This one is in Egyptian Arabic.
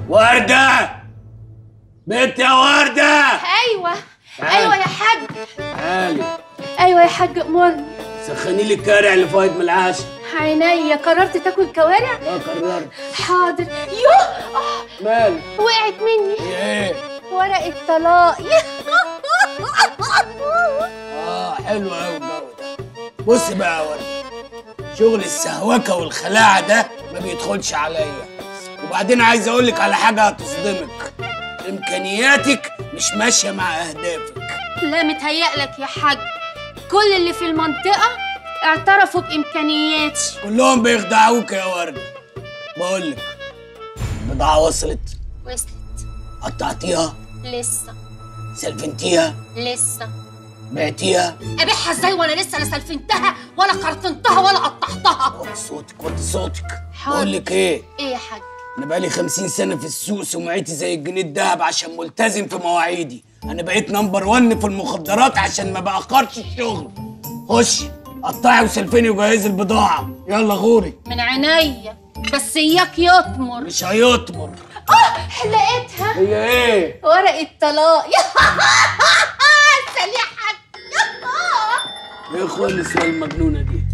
وردة بنت يا وردة ايوه تعالي. ايوه يا حاج تعالي ايوه يا حاج امرني سخني لي الكارع اللي فايت من العشا عينيا قررت تاكل كوارع اه قررت حاضر يوه آه، مال وقعت مني ايه ورقة طلاق اه حلو قوي الجو ده بص بقى يا وردة شغل السهوكة والخلاعة ده ما بيدخلش عليا وبعدين عايز اقول لك على حاجة هتصدمك امكانياتك مش ماشية مع اهدافك لا متهيألك يا حاج كل اللي في المنطقة اعترفوا بإمكانياتي كلهم بيخدعوك يا وردة بقول لك البضاعة وصلت وصلت قطعتيها لسه سلفنتيها لسه بعتيها ابيعها ازاي وانا لسه لا سلفنتها ولا قرطنتها ولا قطعتها وطي صوتك وطي صوتك حاضر. بقول لك ايه ايه يا حاج انا بقالي خمسين سنة في السوق سمعتي زي الجنيه الدهب عشان ملتزم في مواعيدي انا بقيت نمبر ون في المخدرات عشان ما بأخرش الشغل خشي قطعي وسلفني وجهزي البضاعة يلا غوري من عينيا بس اياك يطمر مش هيطمر اه لقيتها هي ايه ورقة طلاق سليحك ايه خالص يا المجنونة دي